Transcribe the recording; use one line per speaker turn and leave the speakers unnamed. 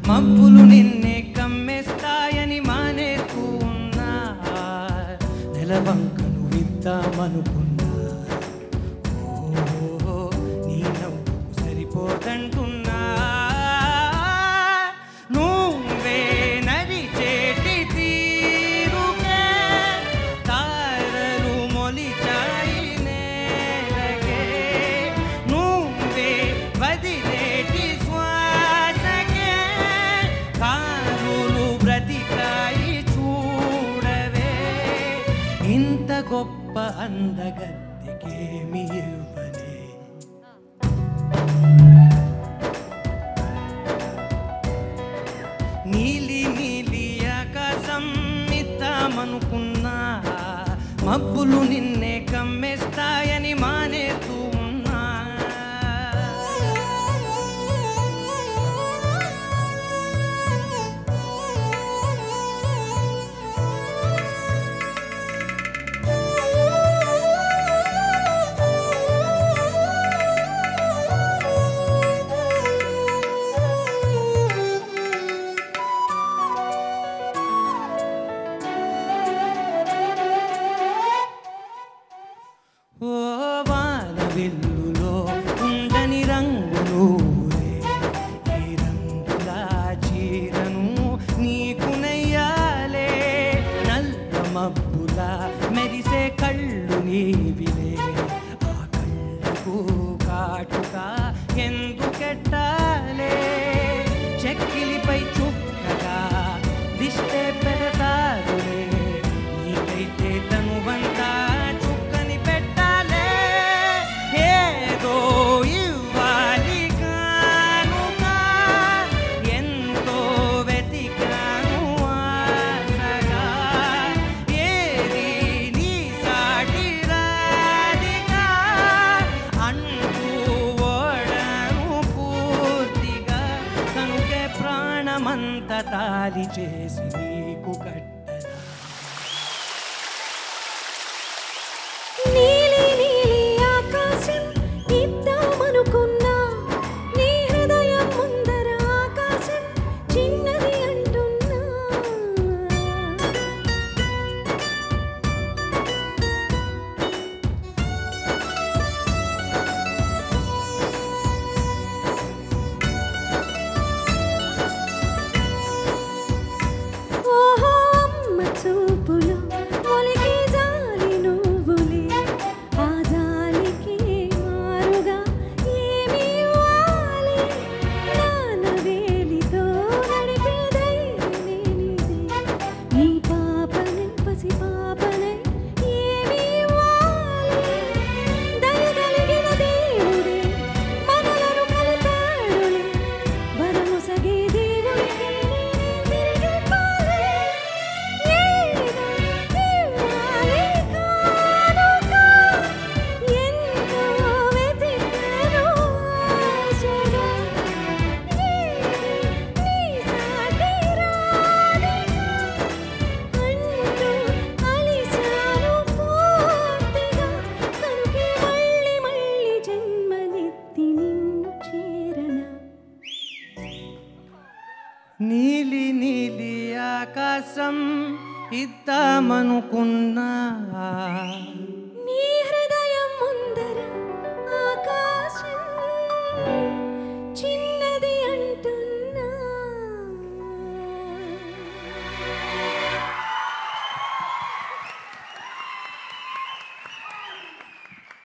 మబ్బులు నిన్నే కమ్మేస్తాయని మానేస్తూ ఉన్నా నెలవంకను విద్దామనుకున్నా ఓ నీ నవ్వు సరిపోదంటున్నా నువ్వే నడిచేటి తీరుకే తారలు మొలిచాయి నేలకే నువ్వే వదిలేటి శ్వాసకే కారులు బ్రతికాయి చూడవే ఇంత గొప్ప అందగత్తెకేమి ఇవ్వలే నీలి నీలి ఆకాశం ఇద్దామనుకున్నా మబ్బులు నిన్నే కమ్మేస్తాయని మానేస్తూ ఉన్నా ఓ వాన వెల్లులో ఉండని రంగులు ఈ రంగుల చీరను నీకు నెయ్యాలే నల్ల మబ్బుల మెరిసే కళ్ళు నీవిలే ఆ కళ్ళకు కాటుక ఎందుకెట్టాలే చెక్కిలిపై చుక్కగా దిష్టే పెడతారులే నీకైతే తనువంతా చుక్కని పెట్టాలే ఏదో ఇవ్వాలి కానుక ఎంతో వెతికాను ఆశగా ఏది నీ సాటి రాదిగా అంటూ ఓడను పూర్తిగా కనుకే ప్రాణమంత తాలి చేసి నీకు కట్టదా
నీలి నీలి ఆకాశం ఇద్దామనుకున్నా నీ హృదయం ముందర ఆకాశం చిన్నది అంటున్నా ఓహో అమ్మ చూపులు ఒలికి జాలి నువ్వులే ఆ జాలికి మారుగా ఏమి ఇవ్వాలి నాన్న వేలితో నడిపే ధైర్యమేనిది నీ పాపనై పసి పాపనై ఏమి ఇవ్వాలి దయ కలిగిన దేవుడే మనలను కలిపాడులే వరము సగే దేవుడికి నేనే తిరిగివ్వాలి ఏదో ఇవ్వాలి కానుక ఎంతో వెతికాను ఆశగా ఏది నీ సాటి రాదిగా అంటూ అలిసాను పూర్తిగా కనుకే మళ్ళీ మళ్ళీ జన్మనెత్తి నిన్ను చేరనా
నీలి నీలి ఆకాశం ఇద్దామనుకున్నా